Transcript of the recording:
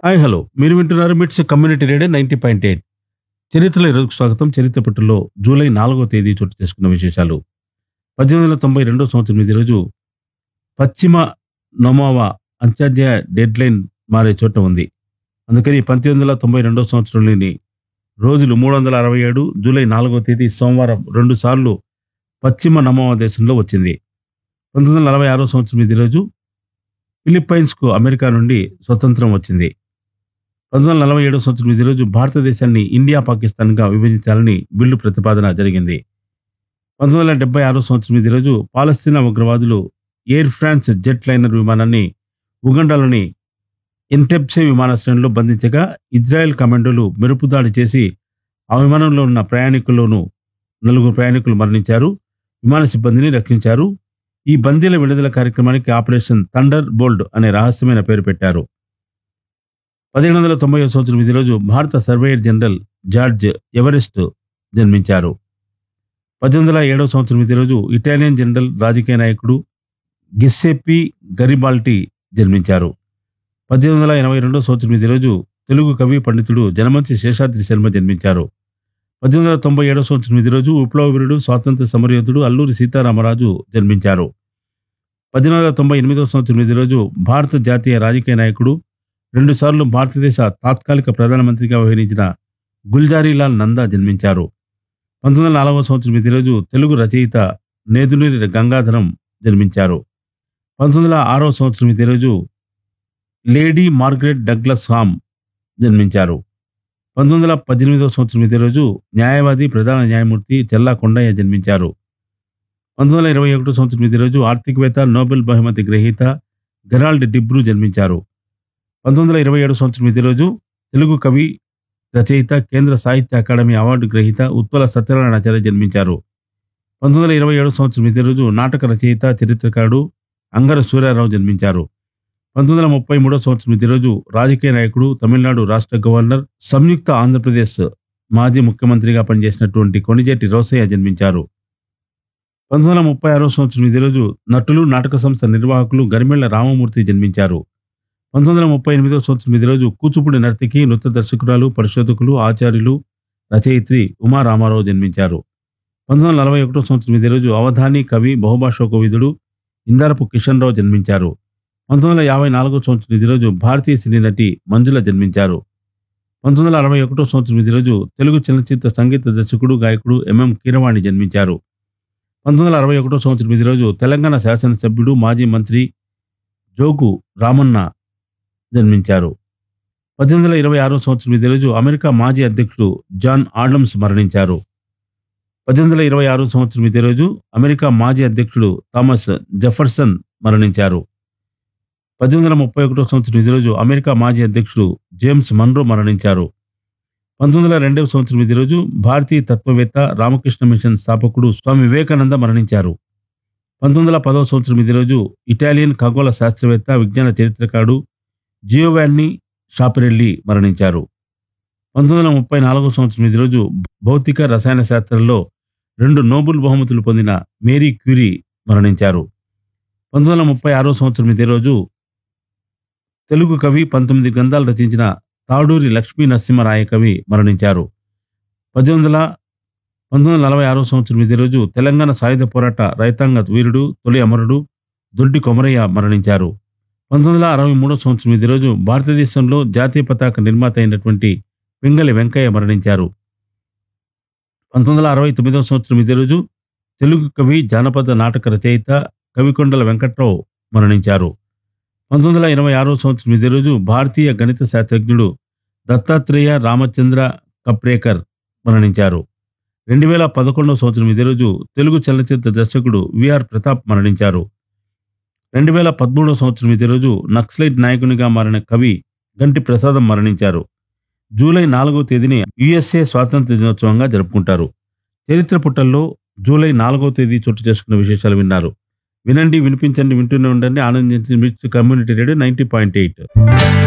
hi hello మీరు వింటున్నారు MITS community radio ninety point eight చరిత్రలో ఈరోజు స్వాగతం చరిత్ర పట్టులో జూలై నాలుగో తేదీ చోటు చేసుకున్న విశేషాలు పద్దెనిమిది వందల తొంభై రెండో సంవత్సరం ఇది రోజు పశ్చిమ నోమావా అంత్యోదయ డెడ్ లైన్ మారే చోట ఉంది అందుకని పంతొమ్మిది వందల తొంభై రెండో సంవత్సరంలోని రోజులు మూడు వందల అరవై ఏడు జూలై నాలుగో తేదీ సోమవారం రెండు సార్లు పశ్చిమ నమోవా దేశంలో వచ్చింది పంతొమ్మిది వందల నలభై ఆరో సంవత్సరం ఇది రోజు ఫిలిప్పైన్స్కు అమెరికా నుండి స్వతంత్రం వచ్చింది పంతొమ్మిది వందల నలభై ఏడో సంవత్సరం ఇది రోజు భారతదేశాన్ని ఇండియా పాకిస్తాన్గా విభజించాలని బిల్లు ప్రతిపాదన జరిగింది పంతొమ్మిది వందల డెబ్బై ఆరో సంవత్సరం ఇది రోజు పాలస్తీనా ఉగ్రవాదులు ఎయిర్ ఫ్రాన్స్ జెట్ లైనర్ విమానాన్ని ఉగండాలోని ఎంటెప్సే విమానాశ్రయంలో బంధించగా ఇజ్రాయెల్ కమాండోలు మెరుపుదాడి చేసి ఆ విమానంలో ఉన్న ప్రయాణికుల్లోనూ నలుగురు ప్రయాణికులు మరణించారు విమాన సిబ్బందిని రక్షించారు ఈ బందీల విడుదల కార్యక్రమానికి ఆపరేషన్ థండర్ బోల్డ్ అనే రహస్యమైన పేరు పెట్టారు పదిహేడు వందల తొంభై సంవత్సరం ఇది రోజు భారత సర్వేయర్ జనరల్ జార్జ్ ఎవరెస్ట్ జన్మించారు పద్దెనిమిది వందల ఏడవ సంవత్సరం ఇది రోజు ఇటాలియన్ జనరల్ రాజకీయ నాయకుడు గిస్సెప్పి గరిబాల్టి జన్మించారు పద్దెనిమిది వందల ఎనభై రెండో సంవత్సరం ఇది రోజు తెలుగు కవి పండితుడు జనమంచి శేషాద్రి శర్మ జన్మించారు పద్దెనిమిది వందల తొంభై ఏడో సంవత్సరం ఇది రోజు విప్లవ వీరుడు స్వాతంత్ర సమరయోధుడు అల్లూరి సీతారామరాజు జన్మించారు పద్దెనిమిది వందల తొంభై ఎనిమిదవ సంవత్సరం ఇది రోజు భారత జాతీయ రాజకీయ నాయకుడు రెండుసార్లు భారతదేశ తాత్కాలిక ప్రధానమంత్రిగా వ్యవహరించిన గుల్జారీలాల్ నందా జన్మించారు పంతొమ్మిది వందల నాలుగవ సంవత్సరం ఇది రోజు తెలుగు రచయిత నేదునూరి గంగాధరం జన్మించారు పంతొమ్మిది వందల ఆరవ సంవత్సరం ఇది రోజు లేడీ మార్గరెట్ డగ్లస్ హామ్ జన్మించారు పంతొమ్మిది వందల పద్దెనిమిదవ సంవత్సరం ఇదే రోజు న్యాయవాది ప్రధాన న్యాయమూర్తి చెల్లా కొండయ్య జన్మించారు పంతొమ్మిది వందల ఇరవై ఒకటో సంవత్సరం ఇదే రోజు ఆర్థికవేత్త నోబెల్ బహుమతి గ్రహీత గెరాల్డ్ డిబ్రూ జన్మించారు పంతొమ్మిది వందల ఇరవై ఏడు సంవత్సరం ఇదే రోజు తెలుగు కవి రచయిత కేంద్ర సాహిత్య అకాడమీ అవార్డు గ్రహీత ఉత్పల సత్యనారాయణాచార్య జన్మించారు పంతొమ్మిది వందల ఇరవై ఏడు సంవత్సరం ఇదే రోజు నాటక రచయిత చరిత్రకారుడు అంగర సూర్యారావు జన్మించారు పంతొమ్మిది వందల ముప్పై మూడో సంవత్సరం ఇదే రోజు రాజకీయ నాయకుడు తమిళనాడు రాష్ట్ర గవర్నర్ సంయుక్త ఆంధ్రప్రదేశ్ మాజీ ముఖ్యమంత్రిగా పనిచేసినటువంటి కొణిజేటి రోసయ్య జన్మించారు పంతొమ్మిది వందల ముప్పై ఆరో సంవత్సరం ఇదే రోజు నటులు నాటక సంస్థ నిర్వాహకులు గరిమెళ్ల రామమూర్తి జన్మించారు పంతొమ్మిది వందల ముప్పై ఎనిమిదో సంవత్సరం ఇదే రోజు కూచిపూడి నర్తకి నృత్య దర్శకురాలు పరిశోధకులు ఆచార్యులు రచయిత్రి ఉమా రామారావు జన్మించారు పంతొమ్మిది వందల నలభై ఒకటో సంవత్సరం ఇదే రోజు అవధాని కవి బహుభాషా కోవిదుడు ఇందారపు కిషన్ రావు జన్మించారు పంతొమ్మిది వందల యాభై నాలుగో సంవత్సరం ఇది రోజు భారతీయ సినీ నటి మంజుల జన్మించారు పంతొమ్మిది వందల అరవై ఒకటో సంవత్సరం ఇది రోజు తెలుగు చలనచిత్ర సంగీత దర్శకుడు గాయకుడు ఎంఎం కీరవాణి జన్మించారు పంతొమ్మిది వందల అరవై ఒకటో సంవత్సరం ఇది రోజు తెలంగాణ శాసనసభ్యుడు మాజీ మంత్రి జోగు రామన్న జన్మించారు పద్దెనిమిది వందల ఇరవై ఆరో సంవత్సరం ఇదే రోజు అమెరికా మాజీ అధ్యక్షుడు జాన్ ఆడమ్స్ మరణించారు పద్దెనిమిది వందల ఇరవై ఆరో సంవత్సరం ఇదే రోజు అమెరికా మాజీ అధ్యక్షుడు థామస్ జెఫర్సన్ మరణించారు పద్దెనిమిది వందల ముప్పై ఒకటో సంవత్సరం ఇదే రోజు అమెరికా మాజీ అధ్యక్షుడు జేమ్స్ మన్రో మరణించారు పంతొమ్మిది వందల రెండవ సంవత్సరం ఇదే రోజు భారతీయ తత్వవేత్త రామకృష్ణ మిషన్ స్థాపకుడు స్వామి వివేకానంద మరణించారు పంతొమ్మిది వందల పదవ సంవత్సరం ఇదే రోజు ఇటాలియన్ ఖగోళ శాస్త్రవేత్త విజ్ఞాన చరిత్రకారుడు జియోవాన్ని షాపిరెల్లి మరణించారు పంతొమ్మిది వందల ముప్పై నాలుగో సంవత్సరం ఇదే రోజు భౌతిక రసాయన శాస్త్రంలో రెండు నోబెల్ బహుమతులు పొందిన మేరీ క్యూరీ మరణించారు పంతొమ్మిది వందల ముప్పై ఆరో సంవత్సరం ఇదే రోజు తెలుగు కవి పంతొమ్మిది గ్రంథాలు రచించిన తాడూరి లక్ష్మీ నరసింహరాయ కవి మరణించారు పద్దెనిమిది వందల పంతొమ్మిది వందల నలభై ఆరో సంవత్సరం ఇదే రోజు తెలంగాణ సాయుధ పోరాట రైతాంగ వీరుడు తొలి అమరుడు దొడ్డి కొమరయ్య మరణించారు పంతొమ్మిది వందల అరవై మూడో సంవత్సరం ఇదే రోజు భారతదేశంలో జాతీయ పతాక నిర్మాత అయినటువంటి పింగళి వెంకయ్య మరణించారు పంతొమ్మిది వందల అరవై తొమ్మిదవ సంవత్సరం ఇదే రోజు తెలుగు కవి జానపద నాటక రచయిత కవికొండల వెంకట్రావు మరణించారు పంతొమ్మిది వందల ఎనభై ఆరో సంవత్సరం ఇదే రోజు భారతీయ గణిత శాస్త్రజ్ఞుడు దత్తాత్రేయ రామచంద్ర కప్రేకర్ మరణించారు రెండు వేల పదకొండవ సంవత్సరం ఇదే రోజు తెలుగు చలనచిత్ర దర్శకుడు విఆర్ ప్రతాప్ మరణించారు రెండు వేల పదమూడవ సంవత్సరం ఇదే రోజు నక్సలైట్ నాయకునిగా మారిన కవి గంటి ప్రసాదం మరణించారు జూలై నాలుగవ తేదీని యుఎస్ఏ స్వాతంత్ర దినోత్సవంగా జరుపుకుంటారు చరిత్ర పుటల్లో జూలై నాలుగవ తేదీ చోటు చేసుకున్న విశేషాలు విన్నారు వినండి వినిపించండి వింటూనే ఉండండి ఆనందించి Mirchi community radio ninety point eight